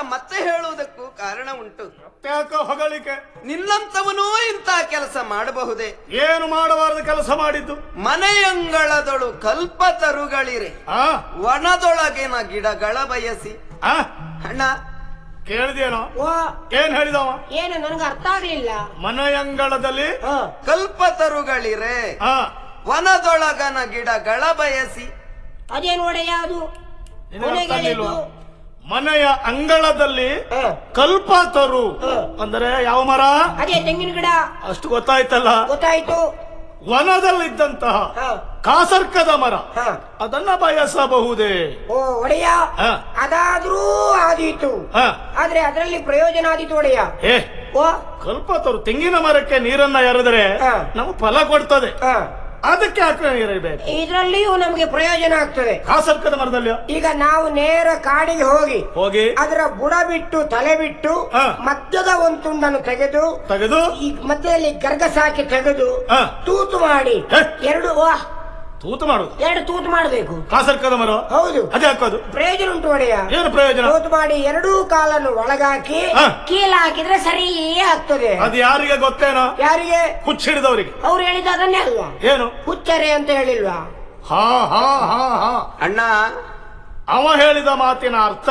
ಮತ್ತೆ ಹೇಳುವುದಕ್ಕೂ ಕಾರಣ ಉಂಟು ಯಾಕೋ ಹೊಗಳಿಕೆ ನಿನ್ನಂತವನೂ ಇಂಥ ಕೆಲಸ ಮಾಡಬಹುದೇ ಏನು ಮಾಡಬಾರದು ಕೆಲಸ ಮಾಡಿದ್ದು ಮನೆಯಂಗಳದೊಳು ಕಲ್ಪತರುಗಳಿರೆ ಆ ವನದೊಳಗಿನ ಗಿಡಗಳ ಬಯಸಿ ಆ ಅಣ್ಣ ಕೇಳಿದೇನೋ ಓ ಏನ್ ಹೇಳಿದವ ಏನು ನನಗೆ ಅರ್ಥ ಆಗ್ಲಿಲ್ಲ ಮನೆಯಂಗಳದಲ್ಲಿ ಹ. ಕಲ್ಪತರುಗಳಿರೆ ಆ ವನದೊಳಗನ ಗಿಡಗಳ ಬಯಸಿ ಅದೇನು ಒಡೆಯ ಅದು ನಿನಗೆ ಅರ್ಥ ಕೊನೆಗಳಿದ್ದು. ಆಗ್ಲಿಲ್ವಾ? ಮನೆಯ ಅಂಗಳದಲ್ಲಿ ಹ. ಕಲ್ಪ ತರು ಅಂದರೆ ಯಾವ ಮರ ಅದೇ ತೆಂಗಿನ ಗಿಡ ಅಷ್ಟು ಗೊತ್ತಾಯ್ತಲ್ಲ ಗೊತ್ತಾಯ್ತು ವನದಲ್ಲಿದ್ದಂತಹ ಹ. ಕಾಸರ್ಕದ ಮರ ಹ. ಅದನ್ನ ಬಯಸಬಹುದೇ ಓ ಒಡೆಯ ಹ. ಅದಾದ್ರೂ ಆದೀತು ಹ. ಆದ್ರೆ ಅದರಲ್ಲಿ ಪ್ರಯೋಜನ ಆದೀತು ಒಡೆಯ ಏ ಓ ಕಲ್ಪತರು ತೆಂಗಿನ ಮರಕ್ಕೆ ನೀರನ್ನ ಎರೆದರೆ ಹ. ನಮಗೆ ಫಲ ಕೊಡ್ತದೆ ಹ. ಅದಕ್ಕೆ ಯಾಕೆ ನೀರಿರ್ಬೇಕು ಇದ್ರಲ್ಲಿಯೂ ನಮಗೆ ಪ್ರಯೋಜನ ಆಗ್ತದೆ ಕಾಸರ್ಕದ ಮರದಲ್ಲಿ ಈಗ ನಾವು ನೇರ ಕಾಡಿಗೆ ಹೋಗಿ ಹೋಗಿ ಅದರ ಬುಡ ಬಿಟ್ಟು ತಲೆ ಬಿಟ್ಟು ಹ. ಮಧ್ಯದ ಒಂದು ತುಂಡನ್ನು ತೆಗೆದು ತೆಗೆದು ಈ ಮಧ್ಯದಲ್ಲಿ ಗರ್ಗಸ ಹಾಕಿ ತೆಗೆದು ಹ. ತೂತು ಮಾಡಿ ಹೆ. ಎರಡು ವಾ ತೂತು ಮಾಡುದು ಎರಡು ತೂತು ಮಾಡಬೇಕು ಕಾಸರ್ಕದ ಮರ ಹೌದು ಅದೇ ಹಾಕೋದು ಪ್ರಯೋಜನ ಉಂಟು ಒಡೆಯ ಏನು ಪ್ರಯೋಜನ ತೂತು ಮಾಡಿ ಎರಡೂ ಕಾಲನ್ನು ಒಳಗಾಕಿ ಹ. ಕೀಲ ಹಾಕಿದ್ರೆ ಸರಿಯೇ ಆಗ್ತದೆ ಅದು ಯಾರಿಗೆ ಗೊತ್ತೇನೋ ಯಾರಿಗೆ ಹುಚ್ಚಿಡಿದವರಿಗೆ ಅವ್ರು ಹೇಳಿದ ಅದನ್ನೇ ಅಲ್ವಾ ಏನು ಹುಚ್ಚರೆ ಅಂತ ಹೇಳಿಲ್ವಾ ಹಾ ಹಾ ಹಾ ಹಾ ಅಣ್ಣ ಅವ ಹೇಳಿದ ಮಾತಿನ ಅರ್ಥ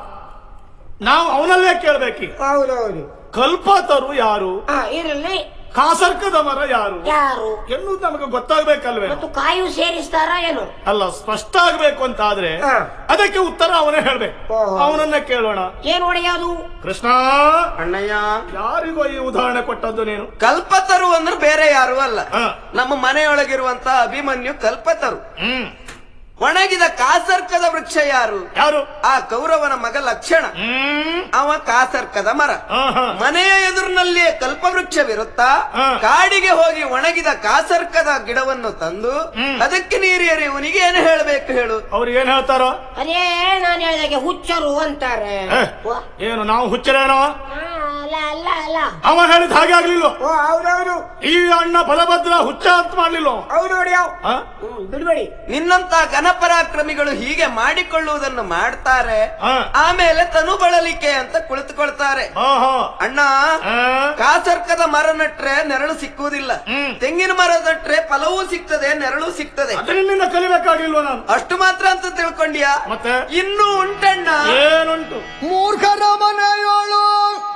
ನಾವು ಅವನಲ್ಲೇ ಕೇಳ್ಬೇಕೀಗ ಹೌದೌದು ಕಲ್ಪತರು ಯಾರು ಹಾ ಇದರಲ್ಲಿ ಕಾಸರ್ಕದ ಮರ ಯಾರು ಯಾರು ಎನ್ನುವುದು ನಮಗೆ ಗೊತ್ತಾಗ್ಬೇಕಲ್ವೇ ಮತ್ತು ಕಾಯು ಸೇರಿಸ್ತಾರ ಏನು ಅಲ್ಲ ಸ್ಪಷ್ಟ ಆಗ್ಬೇಕು ಅಂತ ಆದ್ರೆ ಹಾ. ಅದಕ್ಕೆ ಉತ್ತರ ಅವನೇ ಹೇಳ್ಬೇಕು ಓಹೋ. ಅವನನ್ನೇ ಕೇಳೋಣ ಏನ್ ಒಡೆಯೋದು ಕೃಷ್ಣ ಅಣ್ಣಯ್ಯ ಯಾರಿಗೋ ಈ ಉದಾಹರಣೆ ಕೊಟ್ಟದ್ದು ನೀನು ಕಲ್ಪತರು ಅಂದ್ರೆ ಬೇರೆ ಯಾರು ಅಲ್ಲ ಹಾ. ನಮ್ಮ ಮನೆಯೊಳಗಿರುವಂತ ಅಭಿಮನ್ಯು ಕಲ್ಪತರು ಹ್ಮ್ ಒಣಗಿದ ಕಾಸರ್ಕದ ವೃಕ್ಷ ಯಾರು ಯಾರು ಆ ಕೌರವನ ಮಗ ಲಕ್ಷಣ ಹ್ಮ್ ಅವ ಕಾಸರ್ಕದ ಮರ ಆಹಾ. ಮನೆಯ ಎದುರಿನಲ್ಲಿಯೇ ಕಲ್ಪವೃಕ್ಷವಿರುತ್ತಾ ಹಾ. ಕಾಡಿಗೆ ಹೋಗಿ ಒಣಗಿದ ಕಾಸರ್ಕದ ಗಿಡವನ್ನು ತಂದು ಹ್ಮ್. ಅದಕ್ಕೆ ನೀರು ಎರೆಯುವನಿಗೆ ಏನು ಹೇಳಬೇಕು ಹೇಳು ಅವ್ರು ಏನ್ ಹೇಳ್ತಾರೋ ಅದೇ ನಾನು ಹೇಳಿದಾಗೆ ಹುಚ್ಚರು ಅಂತಾರೆ ಏ, ವಾ. ಏನು ನಾವು ಹುಚ್ಚರೇನೋ ಆ, ಅಲ್ಲ ಅಲ್ಲ ಅಲ್ಲ ಅವ ಹೇಳಿದ ಹಾಗೆ ಆಗ್ಲಿಲ್ವ ಓ ಹೌದೌದು ಈ ಅಣ್ಣ ಬಲಭದ್ರ ಹುಚ್ಚ ಅಂತ ಮಾಡ್ಲಿಲ್ವ ಹೌದು ಒಡೆಯವ್ ಆ? ಹ್ಮ್ ಬಿಡ್ಬೇಡಿ ನಿನ್ನಂತ ಘನಪರಾಕ್ರಮಿಗಳು ಹೀಗೆ ಮಾಡಿಕೊಳ್ಳುವುದನ್ನು ಮಾಡ್ತಾರೆ ಆ. ಆಮೇಲೆ ತನು ಬಳಲಿಕೆ ಅಂತ ಕುಳಿತುಕೊಳ್ತಾರೆ ಆಹಾ. ಅಣ್ಣ ಆ? ಕಾಸರ್ಕದ ಮರ ನಟ್ರೆ ನೆರಳು ಸಿಕ್ಕುವುದಿಲ್ಲ ಹ್ಮ್. ತೆಂಗಿನ ಮರ ನಟ್ರೆ ಫಲವೂ ಸಿಗ್ತದೆ ನೆರಳು ಸಿಗ್ತದೆ ಅದರಿಂದ ಕಲಿಬೇಕಾಗಿಲ್ವ ನಾನು ಅಷ್ಟು ಮಾತ್ರ ಅಂತ ತಿಳ್ಕೊಂಡ್ಯಾ ಮತ್ತೆ ಇನ್ನೂ ಉಂಟಣ್ಣ ಏನುಂಟು ಮೂರ್ಖರ ಮನೆಯೋಳು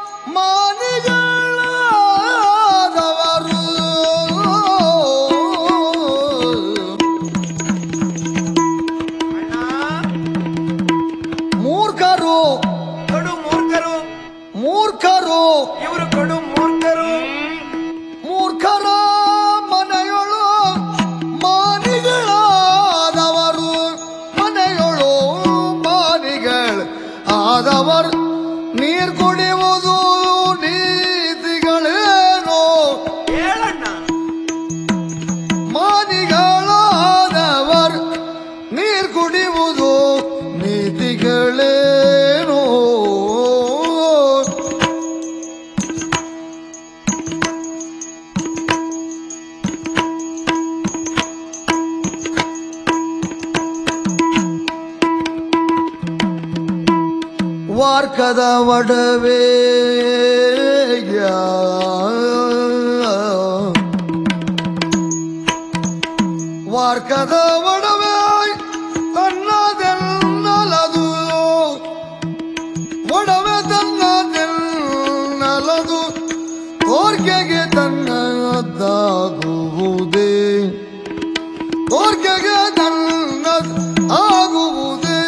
ಮಾನಿಗಳಾದವರು ಮೂರ್ಖರು ಕೊಡು ಮೂರ್ಖರು ಮೂರ್ಖರು ಇವರು ಕೊಡು ಮೂರ್ಖರು ಮೂರ್ಖರ ಮನೆಯೊಳು ಮಾನಿಗಳಾದವರು ಮನೆಯೊಳು ಮಾನಿಗಳು ಆದವರು ನೀರ್ ಕುಡಿಯುವುದು ನೀತಿಗಳೇನೋ ಹೇಳಣ್ಣ ಮಾನಿಗಳಾದವರು ನೀರ್ ಕುಡಿಯುವುದು ನೀತಿಗಳೇನೋ ವಾರ್ಕದ ಒಡವೆ ವಾರ್ಕದ ಒಡವೆ ತನ್ನದೆನ್ನಲದು ಒಡವೆ ತನ್ನದೆನ್ನಲದು ತೋರ್ಕೆಗೆ ತನ್ನದಾಗುವುದೇ ತೋರ್ಕೆಗೆ ತನ್ನದ್ ಆಗುವುದೇ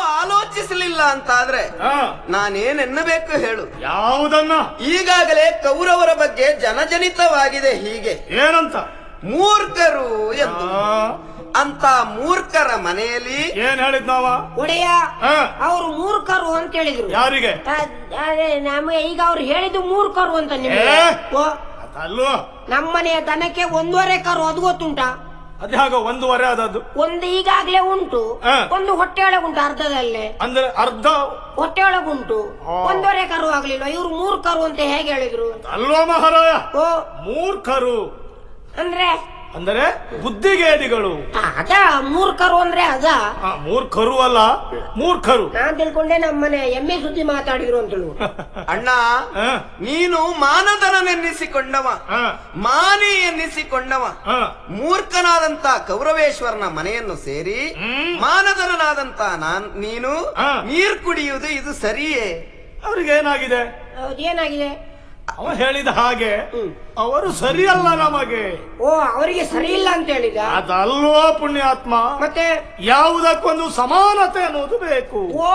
ಆಲೋಚಿಸಲಿಲ್ಲ ಅಂತ ಆದ್ರೆ ಹಾ ನಾನೇನೆನ್ನಬೇಕು ಹೇಳು ಯಾವುದನ್ನ ಈಗಾಗಲೇ ಕೌರವರ ಬಗ್ಗೆ ಜನಜನಿತವಾಗಿದೆ ಹೀಗೆ ಏನಂತ ಮೂರ್ಖರು ಎಂದು ಆ, ಅಂತ ಮೂರ್ಖರ ಮನೆಯಲ್ಲಿ ಏನ್ ಹೇಳಿದ್ ನಾವ ಒಡೆಯ ಹಾ ಅವ್ರು ಮೂರ್ಖರು ಅಂತ ಹೇಳಿದ್ರು ಯಾರಿಗೆ ಅದ್- ಅದೇ ನಮಗೆ ಈಗ ಅವ್ರು ಹೇಳಿದ್ದು ಮೂರ್ಖರು ಅಂತ ನಿಮ್ಗೆ ಏ? ಓ ಅಲ್ಲೋ ನಮ್ಮನೆಯ ದನಕ್ಕೆ ಒಂದೂವರೆ ಕರು ಅದು ಗೊತ್ತುಂಟಾ ಅದ್ಯಾಗ ಒಂದೂವರೆ ಆದದ್ದು ಒಂದು ಈಗಾಗ್ಲೇ ಉಂಟು ಹಾ. ಒಂದು ಹೊಟ್ಟೆ ಒಳಗುಂಟು ಅರ್ಧದಲ್ಲೇ ಅಂದ್ರೆ ಅರ್ಧ ಹೊಟ್ಟೆ ಒಳಗುಂಟು ಆ. ಒಂದೂವರೆ ಕರು ಆಗ್ಲಿಲ್ಲ ಇವ್ರು ಮೂರ್ ಕರು ಅಂತ ಹೇಗೆ ಹೇಳಿದ್ರು ಅಲ್ವಾ ಮಹಾರಾಯ ಓ ಮೂರ್ಖರು ಅಂದ್ರೆ ಅಂದರೆ ಬುದ್ಧಿಗೇಡಿಗಳು ಆ, ಅದ ಮೂರ್ ಕರು ಅಂದ್ರೆ ಅದ ಆ, ಮೂರ್ಖರು ಅಲ್ಲ ಮೂರ್ಖರು ನಾನ್ ತಿಳ್ಕೊಂಡೆ ನಮ್ಮನೆ ಎಮ್ಮೆ ಸುದ್ದಿ ಮಾತಾಡಿದ್ರು ಅಂತೇಳು ಅಣ್ಣ ಆ, ನೀನು ಮಾನದನನೆನ್ನಿಸಿಕೊಂಡವ ಆ, ಮಾನಿ ಎನ್ನಿಸಿಕೊಂಡವ ಆ. ಮೂರ್ಖನಾದಂತ ಕೌರವೇಶ್ವರನ ಮನೆಯನ್ನು ಸೇರಿ ಹ್ಮ್. ಮಾನದನಾದಂತ ನಾನ್ ನೀನು ಆ. ನೀರ್ ಕುಡಿಯುವುದು ಇದು ಸರಿಯೇ ಅವ್ರಿಗೆ ಏನಾಗಿದೆ ಹೌದು, ಏನಾಗಿದೆ ಅವ ಹೇಳಿದ ಹಾಗೆ ಹ್ಮ್. ಅವರು ಸರಿಯಲ್ಲ ನಮಗೆ ಓ ಅವರಿಗೆ ಸರಿ ಇಲ್ಲ ಅಂತ ಹೇಳಿದ ಅದಲ್ವೋ ಪುಣ್ಯಾತ್ಮ ಮತ್ತೆ ಯಾವುದಕ್ಕೊಂದು ಸಮಾನತೆ ಅನ್ನೋದು ಬೇಕು ಓ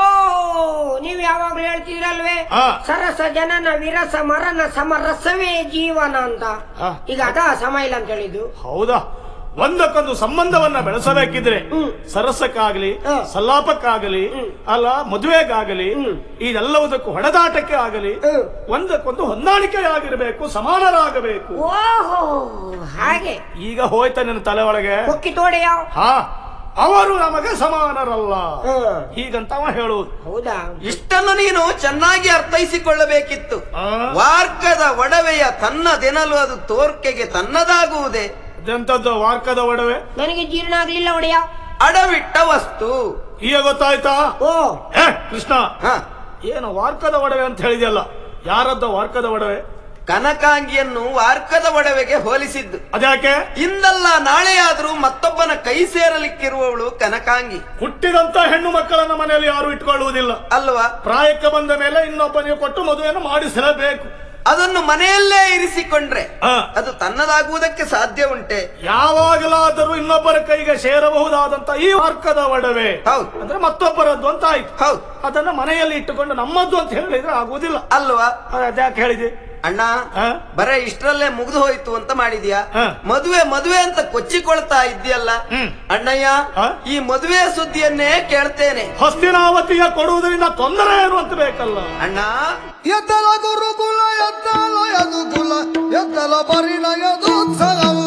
ನೀವ್ ಯಾವಾಗ್ಲೂ ಹೇಳ್ತಿದ್ರಲ್ವೇ ಆ. ಸರಸ ಜನನ ವಿರಸ ಮರಣ ಸಮರಸವೇ ಜೀವನ ಅಂತ ಆ. ಈಗ ಅದ ಸಮ ಇಲ್ಲ ಅಂತ ಹೇಳಿದ್ದು ಹೌದಾ ಒಂದಕ್ಕೊಂದು ಸಂಬಂಧವನ್ನ ಬೆಳೆಸಬೇಕಿದ್ರೆ ಹ್ಮ್. ಸರಸಕ್ಕಾಗಲಿ ಹ. ಸಲ್ಲಾಪಕ್ಕಾಗಲಿ ಅಲ್ಲ ಮದುವೆಗಾಗಲಿ ಹ್ಮ್. ಇದೆಲ್ಲವುದಕ್ಕೂ ಹೊಡೆದಾಟಕ್ಕೆ ಆಗಲಿ ಹ್ಮ್. ಒಂದಕ್ಕೊಂದು ಹೊಂದಾಣಿಕೆ ಆಗಿರಬೇಕು ಸಮಾನರಾಗಬೇಕು ಓಹೋ ಹಾಗೆ ಈಗ ಹೋಯ್ತ ನಿನ್ನ ತಲೆ ಒಳಗೆ ಹೊಕ್ಕಿ ತೋಡೆಯ ಹಾ ಅವರು ನಮಗೆ ಸಮಾನರಲ್ಲ ಹ್ಮ್. ಹೀಗಂತ ಅವ ಹೇಳುವುದು ಹೌದಾ ಇಷ್ಟನ್ನು ನೀನು ಚೆನ್ನಾಗಿ ಅರ್ಥೈಸಿಕೊಳ್ಳಬೇಕಿತ್ತು ಆ? ವಾರ್ಕದ ಒಡವೆಯ ತನ್ನದೆನಲು ಅದು ತೋರ್ಕೆಗೆ ತನ್ನದಾಗುವುದೇ ಅದೆಂತದ್ದು ವಾರ್ಕದ ಒಡವೆ ನನಗೆ ಜೀರ್ಣ ಆಗ್ಲಿಲ್ಲ ಒಡೆಯ ಅಡವಿಟ್ಟ ವಸ್ತು ಈಗ ಗೊತ್ತಾಯ್ತಾ ಓ ಏ ಕೃಷ್ಣ ಹ ಏನು ವಾರ್ಕದ ಒಡವೆ ಅಂತ ಹೇಳಿದ್ಯಲ್ಲ ಯಾರದ್ದ ವಾರ್ಕದ ಒಡವೆ ಕನಕಾಂಗಿಯನ್ನು ವಾರ್ಕದ ಒಡವೆಗೆ ಹೋಲಿಸಿದ್ದು ಅದ್ಯಾಕೆ ಇಂದಲ್ಲ ನಾಳೆಯಾದ್ರೂ ಮತ್ತೊಬ್ಬನ ಕೈ ಸೇರಲಿಕ್ಕಿರುವವಳು ಕನಕಾಂಗಿ ಹುಟ್ಟಿದಂತ ಹೆಣ್ಣು ಮಕ್ಕಳನ್ನ ಮನೆಯಲ್ಲಿ ಯಾರು ಇಟ್ಕೊಳ್ಳುವುದಿಲ್ಲ ಅಲ್ವಾ ಪ್ರಾಯಕ್ಕೆ ಬಂದ ಮೇಲೆ ಇನ್ನೊಬ್ಬನಿಗೆ ಕೊಟ್ಟು ಮದುವೆಯನ್ನು ಮಾಡಿಸಲೇಬೇಕು ಅದನ್ನು ಮನೆಯಲ್ಲೇ ಇರಿಸಿಕೊಂಡ್ರೆ ಆ, ಅದು ತನ್ನದಾಗುವುದಕ್ಕೆ ಸಾಧ್ಯ ಉಂಟೆ ಯಾವಾಗಲಾದರೂ ಇನ್ನೊಬ್ಬರ ಕೈಗೆ ಸೇರಬಹುದಾದಂತ ಈ ವಾರ್ಕದ ಒಡವೆ ಹೌದು ಅಂದ್ರೆ ಮತ್ತೊಬ್ಬರದ್ದು ಅಂತ ಆಯ್ತು ಹೌದು ಅದನ್ನ ಮನೆಯಲ್ಲಿ ಇಟ್ಟುಕೊಂಡು ನಮ್ಮದ್ದು ಅಂತ ಹೇಳಿದ್ರೆ ಆಗುವುದಿಲ್ಲ ಅಲ್ವಾ ಅದ್ಯಾಕೆ ಹೇಳಿದೆ ಅಣ್ಣ ಆ? ಬರೇ ಇಷ್ಟರಲ್ಲೇ ಮುಗ್ದು ಹೋಯ್ತು ಅಂತ ಮಾಡಿದ್ಯಾ ಹ. ಮದುವೆ ಮದುವೆ ಅಂತ ಕೊಚ್ಚಿಕೊಳ್ತಾ ಇದ್ಯಲ್ಲ ಹ್ಮ್. ಅಣ್ಣಯ್ಯ ಆ? ಈ ಮದುವೆ ಸುದ್ದಿಯನ್ನೇ ಕೇಳ್ತೇನೆ ಹಸ್ತಿನಾವತಿಯ ಕೊಡುವುದರಿಂದ ತೊಂದರೆ ಏನು ಅಂತ ಬೇಕಲ್ಲ ಅಣ್ಣ ಎತ್ತಲ ಗುರುಕುಲ ಎತ್ತಲ ಯದುಕುಲ ಎತ್ತಲ ಪರಿಣಯದೋತ್ಸವವು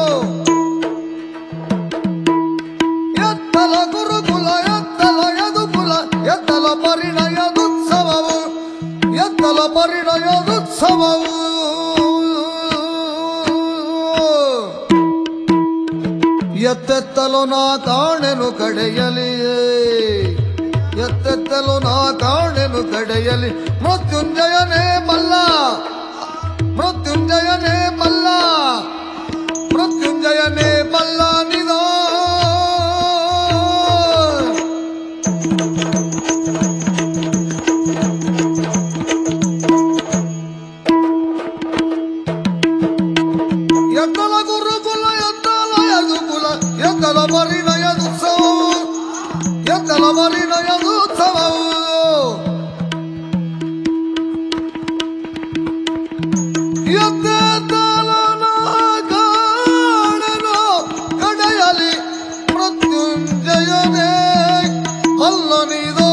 ಎತ್ತಲ ಗುರುಕುಲ ಎತ್ತಲ ಯದುಕುಲ ಎತ್ತಲ ಪರಿಣಯದೋತ್ಸವವು ಎತ್ತಲ ಪರಿಣಯದೋತ್ಸವವು ಎತ್ತೆತ್ತಲು ನಾ ಕಾಣೆನು ಕಡೆಯಲಿಯೇ ಎತ್ತೆತ್ತಲು ನಾ ಕಾಣೆನು ಕಡೆಯಲಿ ಮೃತ್ಯುಂಜಯನೇ ಮಲ್ಲ ಮೃತ್ಯುಂಜಯನೇ ಮಲ್ಲ ಮೃತ್ಯುಂಜಯನೇ ಮಲ್ಲ ನಿದೋ ಎತ್ತಲ ಗುರುಕುಲ ಎತ್ತಲ ಯದುಕುಲ ಎತ್ತಲ ಪರಿಣಯದುತ್ಸವವು ಎತ್ತಲ ಪರಿಣಯದುತ್ಸವವು ಎತ್ತೆತ್ತಲ ನಾ ಕಾಣೆನು ಕಡೆಯಲಿ ಮೃತ್ಯುಂಜಯನೇ ಮಲ್ಲನಿದೋ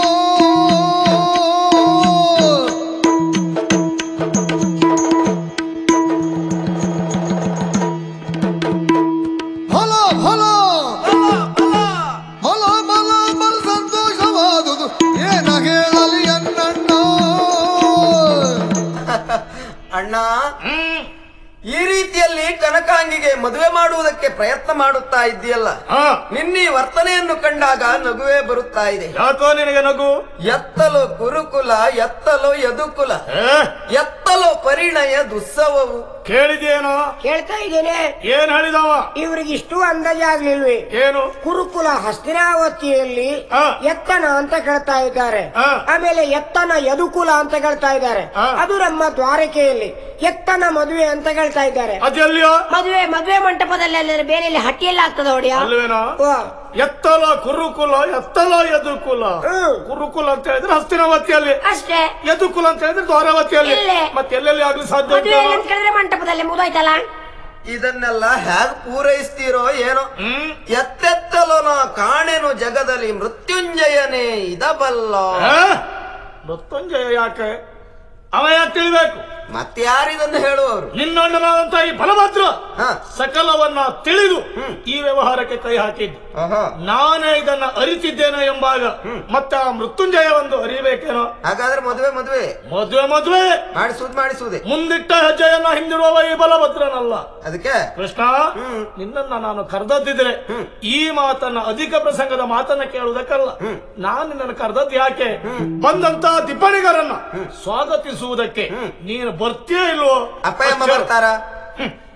ಫಲ ಫಲ ಫಲ ಫಲ ಫಲ ಸಂತೋಷವಾದುದು ಏನ ಹೇಳಲಿ ಅನ್ನಣ್ಣ ಅಣ್ಣ ಈ ರೀತಿಯಲ್ಲಿ ಕನಕಾಂಗಿಗೆ ಮದುವೆ ಮಾಡುವುದಕ್ಕೆ ಪ್ರಯತ್ನ ಮಾಡುತ್ತಾ ಇದ್ದೀಯಲ್ಲ ಹಾ ನಿನ್ನೀ ವರ್ತನೆಯನ್ನು ಕಂಡಾಗ ನಗುವೇ ಬರುತ್ತಾ ಇದೆ ಯಾಕೋ ನಿನಗೆ ನಗು ಎತ್ತಲು ಗುರುಕುಲ ಎತ್ತಲು ಯದುಕುಲ ಏ ಎತ್ತಲು ಪರಿಣಯ ದುಸ್ಸವವು ಕೇಳಿದೇನೋ ಕೇಳ್ತಾ ಇದ್ದೇನೆ ಏನ್ ಹೇಳಿದವ ಇವ್ರಿಗೆ ಇಷ್ಟು ಅಂದಾಜಾಗ್ಲಿಲ್ವೇ ಏನು ಕುರುಕುಲ ಹಸ್ತಿನಾವತಿಯಲ್ಲಿ ಆ. ಎತ್ತನ ಅಂತ ಕೇಳ್ತಾ ಇದ್ದಾರೆ ಆ. ಆಮೇಲೆ ಎತ್ತನ ಯದುಕುಲ ಅಂತ ಕೇಳ್ತಾ ಇದ್ದಾರೆ ಆ. ಅದು ನಮ್ಮ ದ್ವಾರಕೆಯಲ್ಲಿ ಎತ್ತನ ಮದುವೆ ಅಂತ ಕೇಳ್ತಾ ಹೇಳ್ತಾ ಇದ್ದಾರೆ ಅದೆಲ್ಲಿಯ ಮದುವೆ ಮದುವೆ ಮಂಟಪದಲ್ಲಿ ಅಲ್ಲದ್ರೆ ಬೇರೆ ಹಟ್ಟಿಯಲ್ಲಿ ಆಗ್ತದ ಹೊಡಿಯ ಅಲ್ವೇನಾ ಓ ಎತ್ತಲ ಕುರುಕುಲ ಎತ್ತಲ ಯದುಕುಲ ಹ್ಮ್. ಕುರುಕುಲ ಅಂತ ಹೇಳಿದ್ರೆ ಹಸ್ತಿನಾವತಿಯಲ್ಲಿ ಅಷ್ಟೇ ಯದುಕುಲ ಅಂತ ಹೇಳಿದ್ರೆ ದ್ವಾರಾವತಿಯಲ್ಲಿ ಇಲ್ಲೇ. ಮತ್ತೆ ಎಲ್ಲೆಲ್ಲಿ ಆಗ್ಲಿ ಸಾಧ್ಯ ಮದುವೆ ಉಂಟಾ? ಅಂತ ಕೇಳಿದ್ರೆ ಮಂಟಪದಲ್ಲಿ ಮುಗಿದೋಯ್ತಲ್ಲ ಇದನ್ನೆಲ್ಲ ಹೇಗ್ ಪೂರೈಸ್ತೀರೋ ಏನೋ ಹ್ಮ್ ಎತ್ತೆತ್ತಲು ನಾ ಕಾಣೆನು ಜಗದಲ್ಲಿ ಮೃತ್ಯುಂಜಯನೇ ಇದಬಲ್ಲ ಆ? ಮೃತ್ಯುಂಜಯ ಯಾಕೆ ಅವ ಯಾಕೆ ತಿಳಿಬೇಕು ಮತ್ಯಾರಿದನ್ನು ಹೇಳುವವರು ನಿನ್ನಣ್ಣನಾದಂತ ಈ ಬಲಭದ್ರ ಹ ಸಕಲವನ್ನ ತಿಳಿದು ಈ ವ್ಯವಹಾರಕ್ಕೆ ಕೈ ಹಾಕಿದ್ದು ಆಹಾ. ನಾನೇ ಇದನ್ನ ಅರಿತಿದ್ದೇನೆ ಎಂಬಾಗ ಮತ್ತೆ ಆ ಮೃತ್ಯುಂಜಯ ಒಂದು ಅರಿಬೇಕೇನೋ ಹಾಗಾದ್ರೆ ಮದುವೆ ಮದುವೆ ಮದುವೆ ಮದುವೆ ಮಾಡಿಸುವುದು ಮಾಡಿಸುವುದೇ ಮುಂದಿಟ್ಟ ಹೆಜ್ಜೆಯನ್ನ ಹಿಂದಿಡುವವ ಈ ಬಲಭದ್ರನಲ್ಲ ಅದಕ್ಕೆ ಕೃಷ್ಣ ನಿನ್ನನ್ನ ನಾನು ಕರೆದದ್ದಿದ್ರೆ ಈ ಮಾತನ್ನ ಅಧಿಕ ಪ್ರಸಂಗದ ಮಾತನ್ನ ಕೇಳುವುದಕ್ಕಲ್ಲ ನಾನು ನಿನ್ನನ್ನು ಕರೆದದ್ದು ಯಾಕೆ ಬಂದಂತ ದಿಬ್ಬಣಿಗರನ್ನ ಸ್ವಾಗತಿಸುವುದಕ್ಕೆ ನೀನು ಬರ್ತೀಯೋ ಇಲ್ವೋ ಅಪ್ಪ ಅಮ್ಮ ಅಷ್ಟೇ. ಬರ್ತಾರ ಹ್ಮ್.